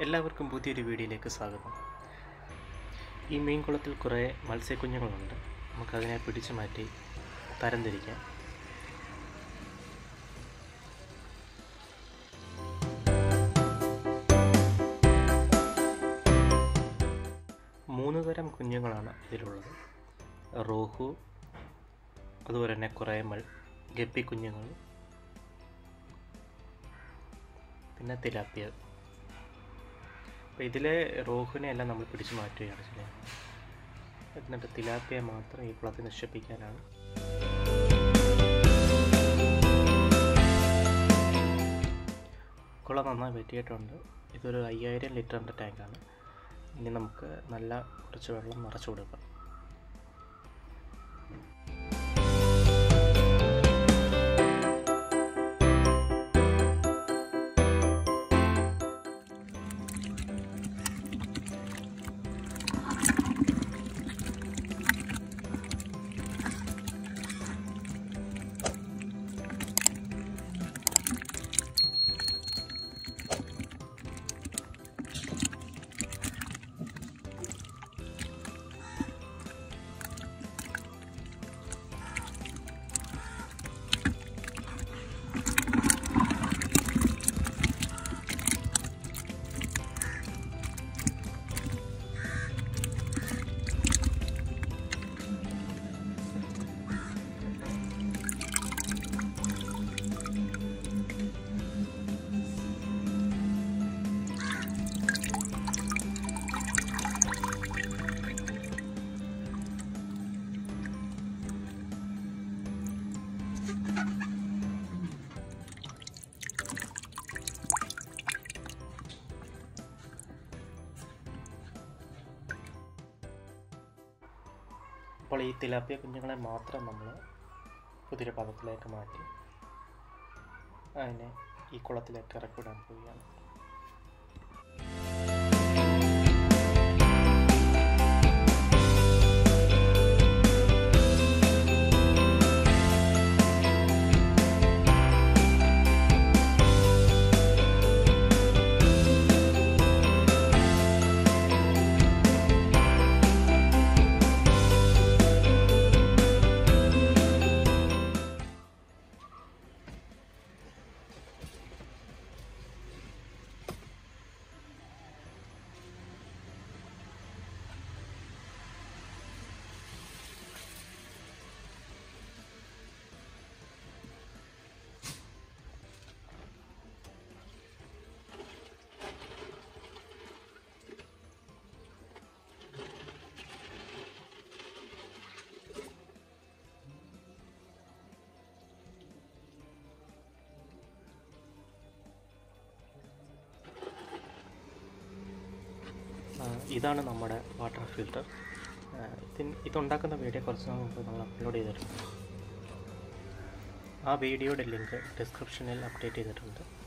എല്ലാവർക്കും പുതിയൊരു വീഡിയോയിലേക്ക് സ്വാഗതം ഈ മീൻകുളത്തിൽ കുറേ മത്സ്യക്കുഞ്ഞുങ്ങളുണ്ട് നമുക്കതിനെ പിടിച്ചു മാറ്റി തരംതിരിക്കാം മൂന്ന് തരം കുഞ്ഞുങ്ങളാണ് ഇതിലുള്ളത് റോഹു അതുപോലെ തന്നെ കുറേ മൾ ഗപ്പി കുഞ്ഞുങ്ങൾ പിന്നെ തിലാപ്പിയ അപ്പോൾ ഇതിലെ റോഹുവിനെ എല്ലാം നമ്മൾ പിടിച്ചു മാറ്റുകയാണ് ചെയ്യുന്നത് എന്നിട്ട് തിലാപ്പിയെ മാത്രം ഈ കുളത്തിൽ നിക്ഷേപിക്കാനാണ് കുളം നന്നായി വെട്ടിയിട്ടുണ്ട് ഇതൊരു അയ്യായിരം ലിറ്ററിൻ്റെ ടാങ്കാണ് ഇനി നമുക്ക് നല്ല കുറച്ച് വെള്ളം നിറച്ചു കൊടുക്കാം അപ്പോൾ ഈ തിലാപ്പിയ കുഞ്ഞുങ്ങളെ മാത്രം നമ്മൾ പുതിയൊരു പദത്തിലേക്ക് മാറ്റി അതിനെ ഈ കുളത്തിലേക്ക് ഇറക്കിവിടാൻ പോവുകയാണ് ആ, ഇതാണ് നമ്മുടെ വാട്ടർ ഫിൽട്ടർ ഇതിന് ഇതുണ്ടാക്കുന്ന വീഡിയോ കുറച്ച് നാൾ മുമ്പ് നമ്മൾ അപ്ലോഡ് ചെയ്തിട്ടുണ്ട് ആ വീഡിയോയുടെ ലിങ്ക് ഡിസ്ക്രിപ്ഷനിൽ അപ്ഡേറ്റ് ചെയ്തിട്ടുണ്ട്